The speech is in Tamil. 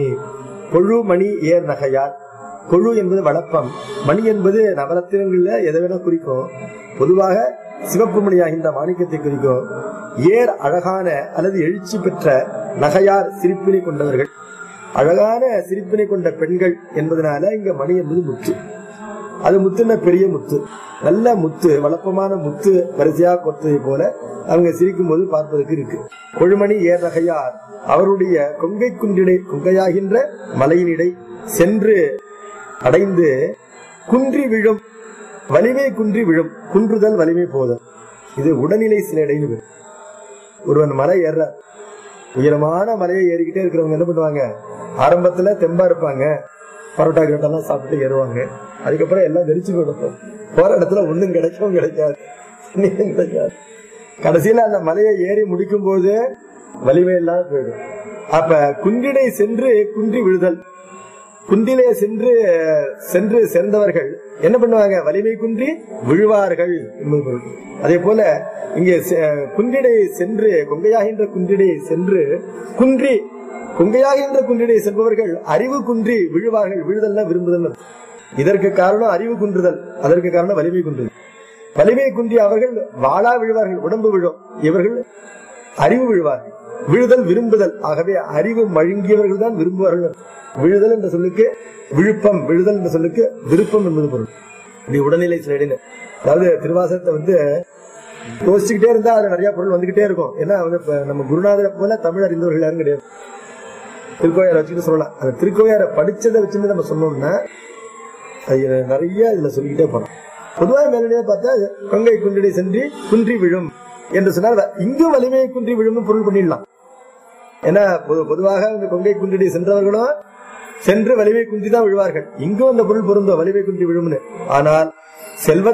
கொழு மணி ஏர் நகையார் கொழு என்பது வளப்பம் மணி என்பது நவரத்தினங்கள்ல எதை வேணா குறிக்கும் பொதுவாக சிவப்பு மணியாகின்ற மாணிக்கத்தை குறிக்கும் ஏர் அழகான அல்லது எழுச்சி பெற்ற நகையார் சிரிப்பினை கொண்டவர்கள் அழகான சிரிப்பினை கொண்ட பெண்கள் என்பதனால இங்க மணி என்பது முத்து அது முத்துன பெரிய முத்து நல்ல முத்து வளப்பமான முத்து வரிசையா கொத்ததை போல அவங்க சிரிக்கும் போது பார்ப்பதற்கு இருக்கு கொழுமணி ஏர் நகையார் அவருடைய கொங்கை குன்றிடை கொங்கையாகின்ற மலையினிடை சென்று அடைந்து குன்றி விழும் வலிமை குன்றி விழும் குன்றுதல் வலிமை போதல் இது உடல்நிலை சிலைடைன்னு பேரு. ஒருவன் மலை ஏற உயரமான மலையை ஏறிக்கிட்டே இருக்கிறவங்க என்ன பண்ணுவாங்க ஆரம்பத்துல தெம்பா இருப்பாங்க பரோட்டா கிரோட்டெல்லாம் சாப்பிட்டு ஏறுவாங்க அதுக்கப்புறம் எல்லாம் வெறிச்சு போயிடும் போற இடத்துல ஒண்ணும் கிடைக்கவும் கிடைக்காது ஒண்ணும் கிடைக்காது கடைசியில அந்த மலையை ஏறி முடிக்கும் போது வலிமை இல்லாம போயிடும் அப்ப குன்றிடை சென்று குன்றி விழுதல் குன்றிலே சென்று சென்று சேர்ந்தவர்கள் என்ன பண்ணுவாங்க வலிமை குன்றி விழுவார்கள் என்பது பொருள். அதே போல இங்கே செ- குன்றிடை சென்று கொங்கையாகின்ற குன்றிடை சென்று குன்றி கொங்கையாகின்ற குன்றிடை செல்பவர்கள் அறிவு குன்றி விழுவார்கள் விழுதல்னா விரும்புதல் இதற்கு காரணம் அறிவு குன்றுதல் அதற்கு காரணம் வலிமை குன்றுதல் வலிமை குன்றி அவர்கள் வாளா விழுவார்கள் உடம்பு விழும் இவர்கள் அறிவு விழுவார்கள் விழுதல் விரும்புதல் ஆகவே அறிவு மழுங்கியவர்கள் தான் விரும்புவார்கள் விழுதல் என்ற சொல்லுக்கு விழுப்பம் விழுதல் என்ற சொல்லுக்கு விருப்பம் என்பது பொருள் இது உடல்நிலை சிலைன்னு அதாவது திருவாசகத்தை வந்து யோசிச்சுக்கிட்டே இருந்தா அதுல நிறைய பொருள் வந்துகிட்டே இருக்கும் ஏன்னா வந்து இப்ப நம்ம குருநாதரை போல தமிழ் அறிந்தவர்கள் யாரும் கிடையாது திருக்கோயாரை வச்சுக்கிட்டு சொல்லலாம் அந்த திருக்கோயாரை படிச்சதை வச்சுட்டு நம்ம சொன்னோம்னா அது நிறைய இதுல சொல்லிக்கிட்டே போறோம் பொதுவாக மேலடியா பார்த்தா கொங்கை குன்றிடை சென்று குன்றி விழும் என்று சொன்னால் இங்கும் வலிமையை குன்றி விழும்னு பொருள் பண்ணிடலாம் ஏன்னா பொது- பொதுவாக இந்த கொங்கை குன்றிடை சென்றவர்களும் சென்று வலிமை குன்றி தான் விழுவார்கள் இங்கும் அந்த பொருள் பொருந்தும் வலிமை குன்றி விழும்னு ஆனால் செல்வ